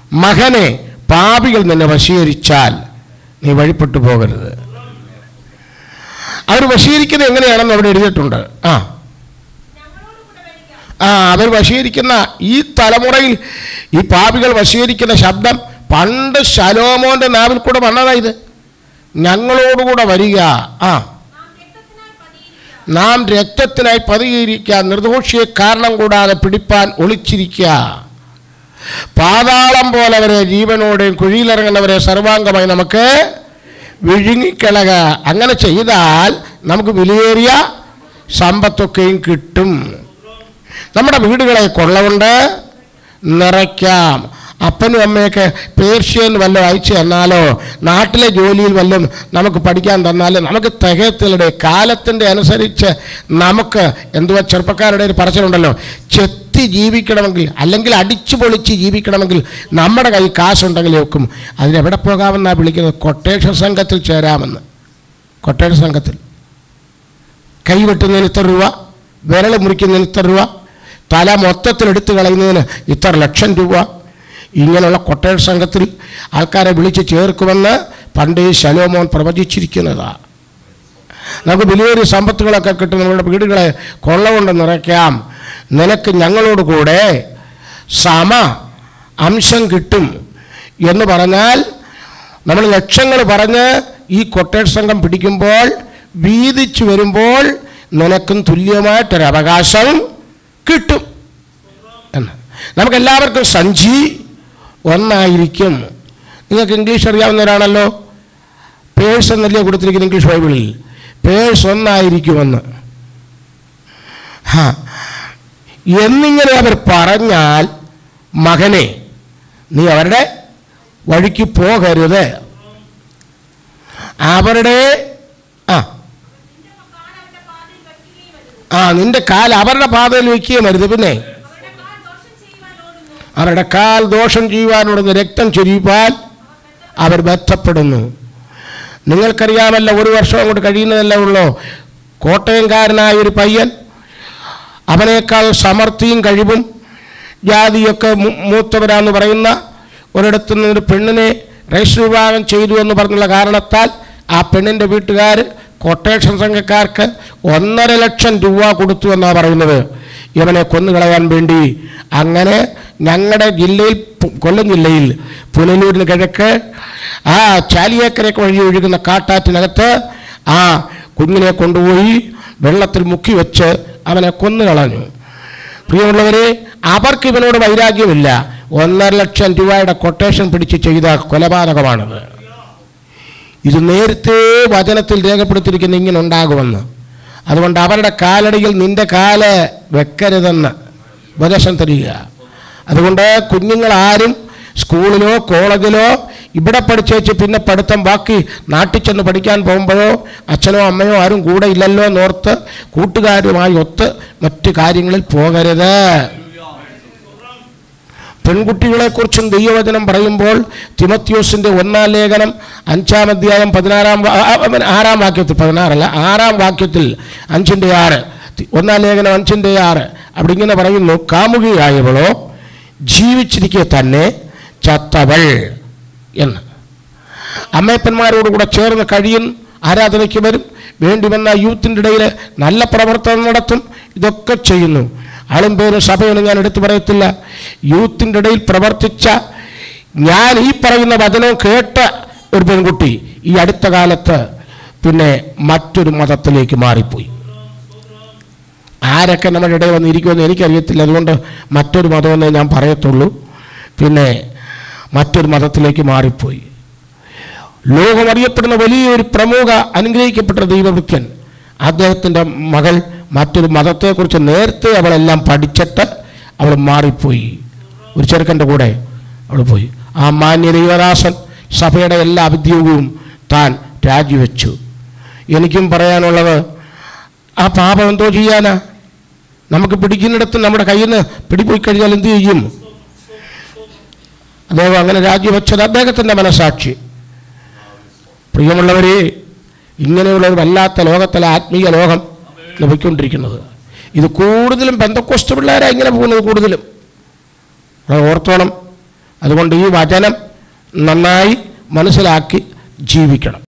മകനെ പാപികൾ നിന്നെ വശീകരിച്ചാൽ നീ വഴിപ്പെട്ടു പോകരുത് അവർ വശീകരിക്കുന്നത് എങ്ങനെയാണെന്ന് അവിടെ എഴുതിയിട്ടുണ്ട് ആ ആ അവർ വശീകരിക്കുന്ന ഈ തലമുറയിൽ ഈ പാപികൾ വശീകരിക്കുന്ന ശബ്ദം പണ്ട് ശലോമോന്റെ നാവിൽ കൂടെ വന്നതാ ഇത് ഞങ്ങളോടുകൂടെ വരിക ആ നാം രക്തത്തിനായി പതിയിരിക്കുക നിർദോഷിയെ കാരണം കൂടാതെ പിടിപ്പാൻ ഒളിച്ചിരിക്കുക പാതാളം പോലെ അവരെ ജീവനോടെയും കുഴിയിലിറങ്ങുന്നവരെ സർവാംഗമായി നമുക്ക് വിഴുങ്ങിക്കളക അങ്ങനെ ചെയ്താൽ നമുക്ക് വിലയേറിയ സമ്പത്തൊക്കെയും കിട്ടും നമ്മുടെ വീടുകളെ കൊള്ളകൊണ്ട് നിറയ്ക്കാം അപ്പനും അമ്മയൊക്കെ പേർഷ്യൻ വല്ലതും അയച്ചു തന്നാലോ നാട്ടിലെ ജോലിയിൽ വല്ലതും നമുക്ക് പഠിക്കാൻ തന്നാലോ നമുക്ക് തികയത്തിലുടെ കാലത്തിൻ്റെ അനുസരിച്ച് നമുക്ക് എന്തുവാ ചെറുപ്പക്കാരുടെ ഒരു പറച്ചിലുണ്ടല്ലോ ചെത്തി ജീവിക്കണമെങ്കിൽ അല്ലെങ്കിൽ അടിച്ചു പൊളിച്ച് ജീവിക്കണമെങ്കിൽ നമ്മുടെ കയ്യിൽ കാശുണ്ടെങ്കിൽ വെക്കും അതിനെവിടെ പോകാമെന്നാണ് വിളിക്കുന്നത് കൊട്ടേഷൻ സംഘത്തിൽ ചേരാമെന്ന് കൊട്ടേഷൻ സംഘത്തിൽ കൈ വെട്ടുന്നതിന് ഇത്ര രൂപ വിരൽ മുറിക്കുന്നതിന് ഇത്ര രൂപ തല മൊത്തത്തിൽ എടുത്തു കളയുന്നതിന് ഇത്ര ലക്ഷം രൂപ ഇങ്ങനെയുള്ള കൊട്ടേഷൻ സംഘത്തിൽ ആൾക്കാരെ വിളിച്ച് ചേർക്കുമെന്ന് പണ്ടേ ശലോമോൻ പ്രവചിച്ചിരിക്കുന്നതാണ് നമുക്ക് വലിയൊരു സമ്പത്തുകളൊക്കെ കിട്ടും നമ്മുടെ വീടുകളെ കൊള്ള കൊണ്ട് നിറയ്ക്കാം നിനക്ക് ഞങ്ങളോട് കൂടെ സമ അംശം കിട്ടും എന്ന് പറഞ്ഞാൽ നമ്മൾ ലക്ഷങ്ങൾ പറഞ്ഞ് ഈ കൊട്ടേഷൻ സംഘം പിടിക്കുമ്പോൾ വീതിച്ചു വരുമ്പോൾ നിനക്കും തുല്യമായിട്ടൊരു അവകാശം കിട്ടും എന്ന് നമുക്കെല്ലാവർക്കും സഞ്ചി ഒന്നായിരിക്കും നിങ്ങൾക്ക് ഇംഗ്ലീഷ് അറിയാവുന്നവരാണല്ലോ പേഴ്സ് എന്നല്ലേ കൊടുത്തിരിക്കുന്ന ഇംഗ്ലീഷ് ബൈബിളിൽ പേഴ്സ് ഒന്നായിരിക്കുമെന്ന് ഹാ എന്നിങ്ങനെ അവർ പറഞ്ഞാൽ മകനെ നീ അവരുടെ വഴിക്ക് പോകരുത് അവരുടെ ആ ആ നിന്റെ കാൽ അവരുടെ പാതയിൽ വയ്ക്കുകയും വരുത് പിന്നെ അവരുടെ കാൽ ദോഷം ചെയ്യുവാനോടുന്ന് രക്തം ചൊരിയുവാൻ അവർ ബന്ധപ്പെടുന്നു നിങ്ങൾക്കറിയാമല്ലോ ഒരു വർഷം അങ്ങോട്ട് കഴിയുന്നതല്ലേ ഉള്ളൂ കോട്ടയംകാരനായ ഒരു പയ്യൻ അവനേക്കാൾ സമർത്ഥിയും കഴിവും ജാതിയൊക്കെ മൂ- മൂത്തവരാന്ന് പറയുന്ന ഒരിടത്തു നിന്ന് ഒരു പെണ്ണിനെ രജിസ്റ്റർ വിവാഹം ചെയ്തു എന്ന് പറഞ്ഞുള്ള കാരണത്താൽ ആ പെണ്ണിൻ്റെ വീട്ടുകാർ കൊട്ടേഷൻ സംഘക്കാർക്ക് ഒന്നര ലക്ഷം രൂപ കൊടുത്തു എന്നാണ് പറയുന്നത് ഇവനെ കൊന്നുകളയാൻ വേണ്ടി അങ്ങനെ ഞങ്ങളുടെ ജില്ലയിൽ പു- കൊല്ലം ജില്ലയിൽ പുനലൂരിന് കിഴക്ക് ആ ചാലിയേക്കരയ്ക്ക് വഴി ഒഴുകുന്ന കാട്ടാറ്റിനകത്ത് ആ കുഞ്ഞിനെ കൊണ്ടുപോയി വെള്ളത്തിൽ മുക്കി വെച്ച് അവനെ കൊന്നുകളഞ്ഞു പ്രിയമുള്ളവരെ അവർക്ക് ഇവനോട് വൈരാഗ്യമില്ല ഒന്നര ലക്ഷം രൂപയുടെ കൊട്ടേഷൻ പിടിച്ച് ചെയ്ത കൊലപാതകമാണത് ഇത് നേരത്തെ വചനത്തിൽ രേഖപ്പെടുത്തിയിരിക്കുന്ന ഇങ്ങനെ ഉണ്ടാകുമെന്ന് അതുകൊണ്ട് അവരുടെ കാലടിയിൽ നിന്റെ കാല് വെക്കരുതെന്ന് ഉപദേശം തരിക അതുകൊണ്ട് കുഞ്ഞുങ്ങൾ ആരും സ്കൂളിലോ കോളേജിലോ ഇവിടെ പഠിച്ചേച്ച് പിന്നെ പഠിത്തം ബാക്കി നാട്ടിൽ ചെന്ന് പഠിക്കാൻ പോകുമ്പോഴോ അച്ഛനോ അമ്മയോ ആരും കൂടെ ഇല്ലല്ലോ എന്നോർത്ത് കൂട്ടുകാരുമായി ഒത്ത് മറ്റു കാര്യങ്ങളിൽ പോകരുത് പെൺകുട്ടികളെക്കുറിച്ചും ദൈവവചനം പറയുമ്പോൾ തിമത്യോസിൻ്റെ ഒന്നാം ലേഖനം അഞ്ചാം അധ്യായം പതിനാറാം വാ- ആ, ആ, ആറാം വാക്യത്തിൽ പതിനാറല്ല ആറാം വാക്യത്തിൽ അഞ്ചിൻ്റെ ആറ് തി- ഒന്നാം ലേഖനം അഞ്ചിൻ്റെ ആറ് അവിടെ ഇങ്ങനെ പറയുന്നു കാമുകിയായവളോ ജീവിച്ചിരിക്കെ തന്നെ ചത്തവൾ എന്ന് അമ്മയപ്പന്മാരോട് കൂടെ ചേർന്ന് കഴിയും ആരാധനയ്ക്ക് വരും വേണ്ടി വന്ന യൂത്തിൻ്റെ ഇടയിൽ നല്ല പ്രവർത്തനം നടത്തും ഇതൊക്കെ ചെയ്യുന്നു ആളും പേരും സഭയൊന്നും ഞാൻ എടുത്തു പറയത്തില്ല യൂത്തിൻ്റെ ഇടയിൽ പ്രവർത്തിച്ച ഞാൻ ഈ പറയുന്ന വചനവും കേട്ട ഒരു പെൺകുട്ടി ഈ അടുത്ത കാലത്ത് പിന്നെ മറ്റൊരു മതത്തിലേക്ക് മാറിപ്പോയി ആരൊക്കെ നമ്മുടെ ഇടയിൽ വന്നിരിക്കുമെന്ന് എനിക്കറിയത്തില്ല അതുകൊണ്ട് മറ്റൊരു മതമെന്നേ ഞാൻ പറയത്തുള്ളൂ പിന്നെ മറ്റൊരു മതത്തിലേക്ക് മാറിപ്പോയി ലോകം അറിയപ്പെടുന്ന വലിയൊരു പ്രമുഖ അനുഗ്രഹിക്കപ്പെട്ട ദൈവഭക്തൻ അദ്ദേഹത്തിൻ്റെ മകൾ മറ്റൊരു മതത്തെക്കുറിച്ച് നേരത്തെ അവളെല്ലാം പഠിച്ചിട്ട് അവൾ മാറിപ്പോയി ഒരു ചെറുക്കൻ്റെ കൂടെ അവൾ പോയി ആ മാന്യ ദൈവദാസൻ സഭയുടെ എല്ലാ ഉദ്യോഗവും താൻ രാജിവെച്ചു എനിക്കും പറയാനുള്ളത് ആ പാപം എന്തോ ചെയ്യാനാ നമുക്ക് പിടിക്കുന്നിടത്ത് നമ്മുടെ കയ്യിൽ നിന്ന് പിടിപോയി കഴിഞ്ഞാൽ എന്ത് ചെയ്യും അദ്ദേഹം അങ്ങനെ രാജിവെച്ചത് അദ്ദേഹത്തിൻ്റെ മനസാക്ഷി പ്രിയമുള്ളവരെ ഇങ്ങനെയുള്ള ഒരു വല്ലാത്ത ലോകത്തിലെ ആത്മീയ ലോകം ലഭിക്കൊണ്ടിരിക്കുന്നത് ഇത് കൂടുതലും ബന്ധക്കോസ്റ്റ് പിള്ളേരാണ് ഇങ്ങനെ പോകുന്നത് കൂടുതലും അത് ഓർത്തോണം അതുകൊണ്ട് ഈ വചനം നന്നായി മനസ്സിലാക്കി ജീവിക്കണം